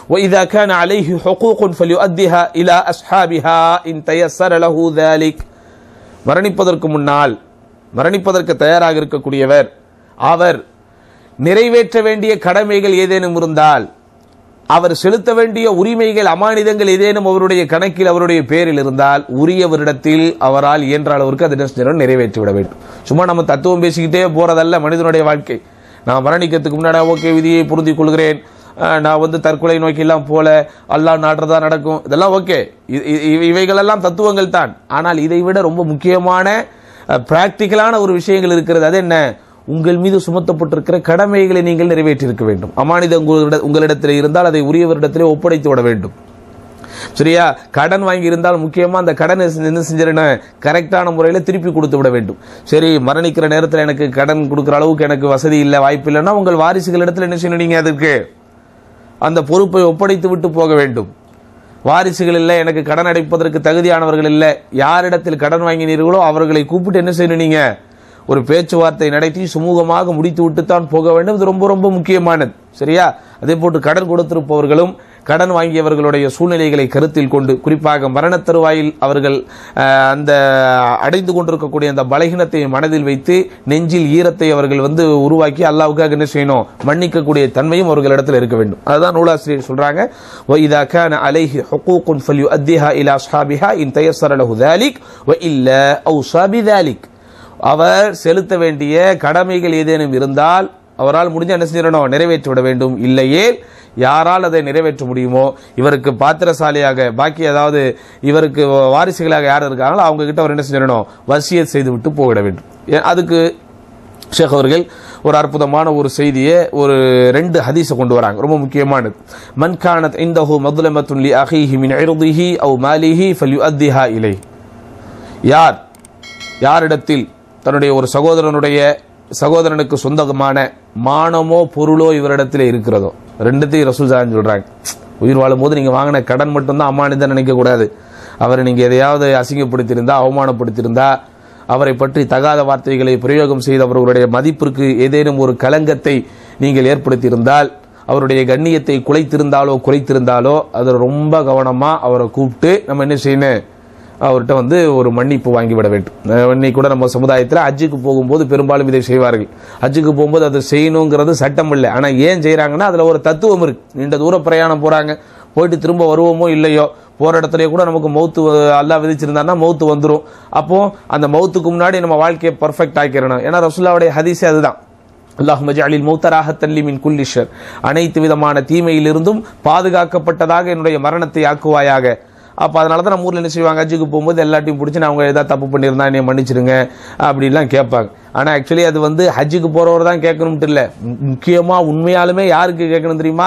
وإذا كان عليه حقوق فليؤدها إلى أصحابها إن تيسر له ذلك மரணிப்பதற்கு முன்னால் மரணிப்பதற்கு தயாராக இருக்கக்கூடியவர் அவர் நிறைவேற்ற வேண்டிய கடமைகள் ஏதேனும் இருந்தால் அவர் செலுத்த வேண்டிய உரிமைகள் அமானிதங்கள் ஏதேனும் அவருடைய கணக்கில் அவருடைய பேரில் இருந்தால் உரியவரிடத்தில் அவரால் இயன்ற அளவிற்கு அதை என்ன செஞ்சிடணும், நிறைவேற்றி விட வேண்டும் சும்மா நம்ம தத்துவம் பேசிக்கிட்டே போறதல்ல மனிதனுடைய வாழ்க்கை நான் மரணிக்கிறதுக்கு முன்னாடி ஓகே விதியை புரிந்து கொள்கிறேன் அஹ், நான் வந்து தற்கொலை நோக்கி எல்லாம் போல அல்லாஹ் நாடுறதா நடக்கும் இதெல்லாம் ஓகே இவைகளெல்லாம் தத்துவங்கள் தான் ஆனால் இதை விட ரொம்ப முக்கியமான பிராக்டிக்கலான ஒரு விஷயங்கள் இருக்கிறது அது என்ன உங்கள் மீது சுமத்தப்பட்டிருக்கிற கடமைகளை நீங்கள் நிறைவேற்றியிருக்க வேண்டும் அமானிதம் உங்களிட- உங்களிடத்தில் இருந்தால் அதை உரியவரிடத்திலே ஒப்படைத்து விட வேண்டும் சரியா கடன் வாங்கி இருந்தால் முக்கியமா அந்த கடனை செஞ்சு- என்ன செஞ்சிடணும் கரெக்டான முறையில் திருப்பி கொடுத்து விட வேண்டும் சரி மரணிக்கிற நேரத்தில் எனக்கு கடன் கொடுக்குற அளவுக்கு எனக்கு வசதி இல்லை வாய்ப்பு இல்லைன்னா உங்கள் வாரிசுகள் இடத்துல என்ன செய்யணும் நீங்க அதற்கு அந்த பொறுப்பை ஒப்படைத்து விட்டு போக வேண்டும் வாரிசுகள் இல்லை எனக்கு கடன் அடைப்பதற்கு தகுதியானவர்கள் இல்லை யாரிடத்தில் கடன் வாங்கினீர்களோ அவர்களை கூப்பிட்டு என்ன செய்யணும் நீங்க ஒரு பேச்சுவார்த்தை நடத்தி சுமூகமாக முடித்து விட்டு தான் போக வேண்டும் இது ரொம்ப ரொம்ப முக்கியமானது சரியா அதே போன்று கடன் கொடுத்திருப்பவர்களும் கடன் வாங்கியவர்களுடைய சூழ்நிலைகளை கருத்தில் கொண்டு குறிப்பாக மரணத் தருவாயில் அவர்கள் அஹ், அந்த அடைந்து கொண்டிருக்கக்கூடிய அந்த பலகீனத்தை மனதில் வைத்து நெஞ்சில் ஈரத்தை அவர்கள் வந்து உருவாக்கி அல்லாவுக்காக என்ன செய்யணும் மன்னிக்கக்கூடிய தன்மையும் அவர்களிடத்தில் இருக்க வேண்டும் அதுதான் நூலாசிரியர் சொல்றாங்க وَإِذَا كَانَ عَلَيْهِ حُقُوقٌ فَلْيُؤَدِّهَا إِلَى أَصْحَابِهَا إِنْ تَيَسَّرَ لَهُ ذَلِكَ وَإِلَّا أَوْصَى بِذَلِكَ அவர் செலுத்த வேண்டிய கடமைகள் ஏதேனும் இருந்தால் அவரால் முடிஞ்ச என்ன செஞ்சிடணும் நிறைவேற்றி விட வேண்டும் இல்லையே யாரால் அதை நிறைவேற்ற முடியுமோ இவருக்கு பாத்திரசாலியாக பாக்கி அதாவது இவருக்கு வாரிசுகளாக யார் இருக்காங்களோ அவங்க கிட்ட அவர் என்ன செஞ்சிடணும் வசியத் செய்து விட்டு போய்விட வேண்டும் ஏ- அதுக்கு ஷேக் அவர்கள் ஒரு அற்புதமான ஒரு செய்தியை ஒரு ரெண்டு ஹதீஸை கொண்டு வராங்க ரொம்ப முக்கியமானது மன் கானத் இந்தஹு மதுலமத்துன் லி அஹீஹி மின் இர்திஹி அவ் மாலிஹி ஃபல்யுஅத்திஹா இலை யார் யாரிடத்தில் தன்னுடைய ஒரு சகோதரனுடைய சகோதரனுக்கு சொந்தமான மானமோ பொருளோ இவரிடத்தில் இருக்கிறதோ ரெண்டுத்தையும் ரசூல் சாஹன் சொல்றாங்க உயிர் வாழும்போது நீங்க வாங்கின கடன் மட்டும்தான் அம்மானிதான் நினைக்க கூடாது அவரை நீங்க எதையாவது அசிங்கப்படுத்தியிருந்தா அவமானப்படுத்தியிருந்தா அவரை பற்றி தகாத வார்த்தைகளை பிரயோகம் செய்து அவர்களுடைய மதிப்பிற்கு ஏதேனும் ஒரு களங்கத்தை நீங்கள் ஏற்படுத்தியிருந்தால் அவருடைய கண்ணியத்தை குலைத்திருந்தாலோ குறைத்திருந்தாலோ அதை ரொம்ப கவனமா அவரை கூப்பிட்டு நம்ம என்ன செய்யணும் அவர்கிட்ட வந்து ஒரு மன்னிப்பு வாங்கிவிட வேண்டும் அஹ் இன்னைக்கு கூட நம்ம சமுதாயத்தில் ஹஜ்ஜுக்கு போகும்போது பெரும்பாலும் இதை செய்வார்கள் ஹஜ்ஜுக்கு போகும்போது அதை செய்யணுங்கிறது சட்டம் இல்லை ஆனால் ஏன் செய்கிறாங்கன்னா அதில் ஒரு தத்துவம் இருக்கு நீண்ட தூர பிரயாணம் போகிறாங்க போயிட்டு திரும்ப வருவோமோ இல்லையோ போகிற இடத்துலயே கூட நமக்கு மௌத்து அல்லாஹ் விதிச்சிருந்தான்னா மௌத்து வந்துடும் அப்போ அந்த மௌத்துக்கு முன்னாடி நம்ம வாழ்க்கையை பர்ஃபெக்ட் ஆக்கிடணும் ஏன்னா ரசுல்லாவுடைய ஹதீஸே அதுதான் அல்லாஹும் அலில் மௌத்தராக தள்ளி மின் குல்லிஷர் அனைத்து விதமான தீமையிலிருந்தும் பாதுகாக்கப்பட்டதாக என்னுடைய மரணத்தை ஆக்குவாயாக அப்போ அதனால தான் நம்ம ஊரில் என்ன செய்வாங்க ஹஜ்ஜுக்கு போகும்போது எல்லாத்தையும் பிடிச்சி நான் அவங்க ஏதாவது தப்பு பண்ணியிருந்தா என்னை மன்னிச்சிடுங்க அப்படிலாம் கேட்பாங்க ஆனால் ஆக்சுவலி அது வந்து ஹஜ்ஜுக்கு போகிறவர் தான் கேட்கணும்ட்டு இல்லை முக்கியமாக உண்மையாலுமே யாருக்கு கேட்கணும் தெரியுமா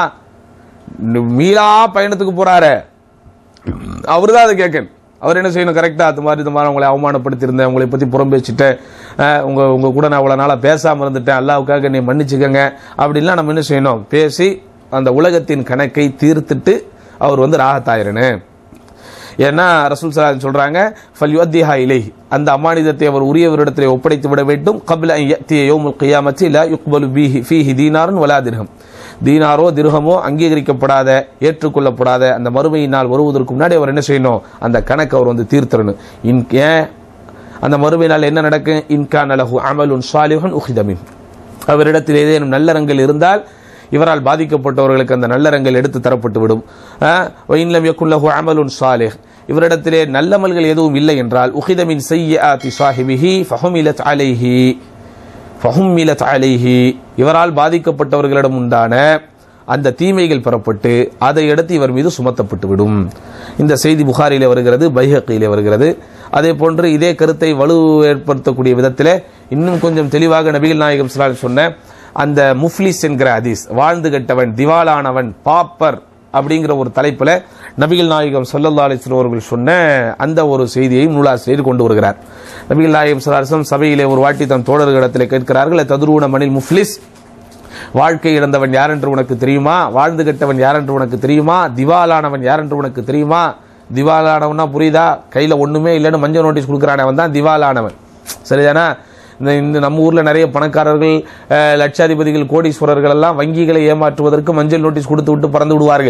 மீளா பயணத்துக்கு போறாரு அவர் தான் அதை கேட்கணும் அவர் என்ன செய்யணும் கரெக்டா அது மாதிரி இந்த மாதிரி உங்களை அவமானப்படுத்தியிருந்தேன் உங்களை பத்தி புறம் பேசிட்டேன் அஹ், உங்க உங்க கூட நான் இவ்வளவு நாளா பேசாம இருந்துட்டேன் அல்லாவுக்காக நீ மன்னிச்சுக்கங்க அப்படின்லாம் நம்ம என்ன செய்யணும் பேசி அந்த உலகத்தின் கணக்கை தீர்த்துட்டு அவர் வந்து ராகத்தாயிரனு ஏன்னா ரசூல் சலான் சொல்றாங்க ஃபல்யுஅத்திஹா இலை அந்த அமானிதத்தை அவர் உரியவரிடத்திலே ஒப்படைத்து விட வேண்டும் கபில யத்திய யோமுல் கியாமத்தி லா யுக்பலு பீஹி ஃபீஹி தீனாருன் வலா திர்ஹம் தீனாரோ திர்ஹமோ அங்கீகரிக்கப்படாத ஏற்றுக்கொள்ளப்படாத அந்த மறுமையினால் வருவதற்கு முன்னாடி அவர் என்ன செய்யணும் அந்த கணக்கு அவர் வந்து தீர்த்தரணும் இன் ஏன் அந்த மறுமையினால் என்ன நடக்கும் இன்கான் அலஹு அமலுன் சாலிஹன் உஹிதமின் அவரிடத்தில் ஏதேனும் நல்லறங்கள் இருந்தால் இவரால் பாதிக்கப்பட்டவர்களுக்கு அந்த நல்லறங்கள் எடுத்து தரப்பட்டு விடும் வைன்லம் யக்குல்லஹு அமலுன் சாலிஹ் இவரிடத்திலே நல்லமல்கள் எதுவும் இல்லை என்றால் உஹிதமின் செய்யாத்தி சாஹிபிஹி ஃபஹுமிலத் அலைஹி ஃபஹுமிலத் அலைஹி இவரால் பாதிக்கப்பட்டவர்களிடம் உண்டான அந்த தீமைகள் பெறப்பட்டு அதை எடுத்து இவர் மீது சுமத்தப்பட்டு விடும் இந்த செய்தி புகாரிலே வருகிறது பைஹக்கிலே வருகிறது அதே போன்று இதே கருத்தை வலு ஏற்படுத்தக்கூடிய விதத்தில் இன்னும் கொஞ்சம் தெளிவாக நபிகள் நாயகம் ஸல்லல்லாஹு சொன்ன அந்த முஃப்லிஸ் என்கிற ஹதீஸ் வாழ்ந்து கெட்டவன் திவாலானவன் பாப்பர் அப்படிங்கிற ஒரு தலைப்புல நபிகள் நாயகம் ஸல்லல்லாஹு அலைஹி வஸல்லம் அவர்கள் சொன்ன அந்த ஒரு செய்தியையும் நூலாசிரியர் கொண்டு வருகிறார் நபிகள் நாயகம் ஸல்லல்லாஹு அலைஹி வஸல்லம் சபையிலே ஒரு வாட்டி தன் தோழர்களிடத்தில் கேட்கிறார்கள் ததுருவன மணில் முஃப்லிஸ் வாழ்க்கை இழந்தவன் யார் என்று உனக்கு தெரியுமா வாழ்ந்து கெட்டவன் யார் என்று உனக்கு தெரியுமா திவாலானவன் யார் என்று உனக்கு தெரியுமா திவாலானவனா புரியுதா கையில ஒண்ணுமே இல்லைன்னு மஞ்சள் நோட்டீஸ் கொடுக்குறானவன் தான் திவாலானவன் சரிதானா இந்த இந்த நம்ம ஊர்ல நிறைய பணக்காரர்கள் அஹ், லட்சாதிபதிகள் கோடீஸ்வரர்கள் எல்லாம் வங்கிகளை ஏமாற்றுவதற்கு மஞ்சள் நோட்டீஸ் கொடுத்து விட்டு பறந்து விடுவார்கள்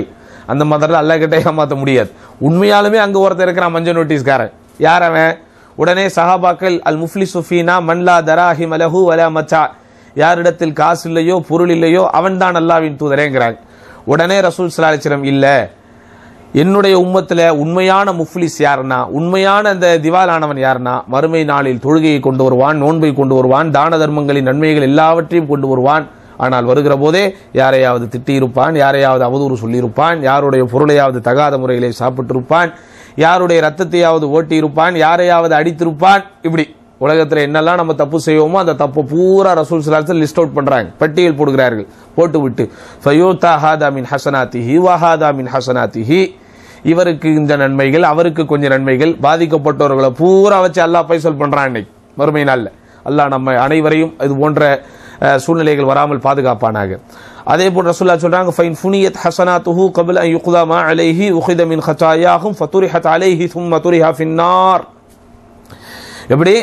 அந்த மாதிரிலாம் அல்லா கிட்ட ஏமாத்த முடியாது உண்மையாலுமே அங்க ஒருத்தர் இருக்கிறான் மஞ்சள் நோட்டீஸ்காரன் யார் அவன் உடனே சஹாபாக்கள் அல் முஃப்லி சுஃபீனா மன்லா தராஹி மலஹு வலா மச்சா யாரிடத்தில் காசு இல்லையோ பொருள் இல்லையோ அவன் தான் அல்லாவின் தூதரேங்கிறாங்க உடனே ரசூல் சலாஹிரம் இல்ல என்னுடைய உம்மத்துல உண்மையான முஃப்லிஸ் யாருன்னா உண்மையான அந்த திவாலானவன் யாருன்னா மறுமை நாளில் தொழுகையை கொண்டு வருவான் நோன்பை கொண்டு வருவான் தான தர்மங்களின் நன்மைகள் எல்லாவற்றையும் கொண்டு வருவான் ஆனால் வருகிற போதே யாரையாவது திட்டியிருப்பான் யாரையாவது அவதூறு சொல்லியிருப்பான் யாருடைய பொருளையாவது தகாத முறையிலே சாப்பிட்டிருப்பான் யாருடைய ரத்தத்தையாவது ஓட்டியிருப்பான் யாரையாவது அடித்திருப்பான் இப்படி உலகத்தில் என்னெல்லாம் நம்ம தப்பு செய்வோமோ அந்த தப்பு பூரா ரசூல் சலாத்தில் லிஸ்ட் அவுட் பண்றாங்க பட்டியல் போடுகிறார்கள் போட்டு விட்டு ஃபயோதா ஹாதா மின் ஹசனாத்திஹி வஹாதா மின் ஹசனாத்திஹி இவருக்கு இந்த நன்மைகள் அவருக்கு கொஞ்சம் நன்மைகள் பாதிக்கப்பட்டவர்களை பூரா வச்சு அல்லாஹ் பைசல் பண்றான் இன்னைக்கு மறுமை நாள்ல அல்லாஹ் நம்ம அனைவரையும் இது போன்ற அஹ், சூழ்நிலைகள் வராமல் பாதுகாப்பானாக அதே போல் ரசூல்லா சொல்றாங்க ஃபைன் ஃபுனியத் ஹசனாத்துஹு கபில் அன் யுக்தா மா அலைஹி உஹித மின் ஹதாயாஹும் ஃபதுரிஹத் அலைஹி சும்ம துரிஹா ஃபின்னார் எப்படி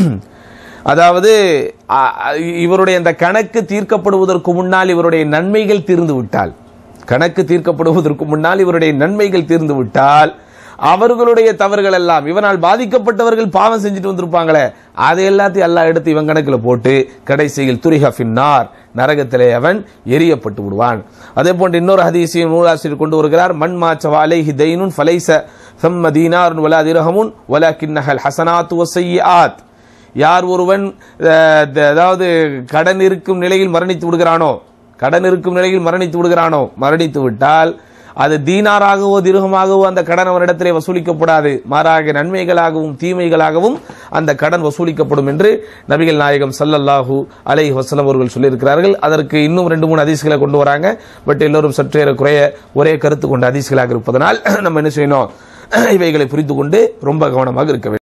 அதாவது அ- அ- இவருடைய அந்த கணக்கு தீர்க்கப்படுவதற்கு முன்னால் இவருடைய நன்மைகள் தீர்ந்து விட்டால் கணக்கு தீர்க்கப்படுவதற்கு முன்னால் இவருடைய நன்மைகள் தீர்ந்து விட்டால் அவர்களுடைய தவறுகள் எல்லாம் இவனால் பாதிக்கப்பட்டவர்கள் பாவம் செஞ்சுட்டு வந்திருப்பாங்களே அதை எல்லாத்தையும் எல்லாம் எடுத்து இவன் கணக்குல போட்டு கடைசியில் துரிஹ ஃபின்னார் நரகத்திலே அவன் எரியப்பட்டு விடுவான் அதே போன்று இன்னொரு ஹதீஸையும் நூலாசிரியர் கொண்டு வருகிறார் மண் மாச்ச அலைஹி தைனுன் ஃபலைச ثم دينار ولا درهم ولكنها الحسنات والسيئات யார் ஒருவன் அஹ், த- அதாவது கடன் இருக்கும் நிலையில் மரணித்து விடுகிறானோ கடன் இருக்கும் நிலையில் மரணித்து விடுகிறானோ மரணித்து விட்டால் அது தீனாராகவோ திருகமாகவோ அந்த கடன் அவரிடத்திலே வசூலிக்கப்படாது மாறாக நன்மைகளாகவும் தீமைகளாகவும் அந்த கடன் வசூலிக்கப்படும் என்று நபிகள் நாயகம் ஸல்லல்லாஹு அலைஹி வஸல்லம் அவர்கள் சொல்லியிருக்கிறார்கள் அதற்கு இன்னும் ரெண்டு மூணு அதிசுகளை கொண்டு வராங்க பட் எல்லோரும் சற்றே குறைய ஒரே கருத்து கொண்ட அதிசுகளாக இருப்பதனால் நம்ம என்ன செய்யணும் இவைகளை புரிந்து கொண்டு ரொம்ப கவனமாக இருக்க வேண்டும்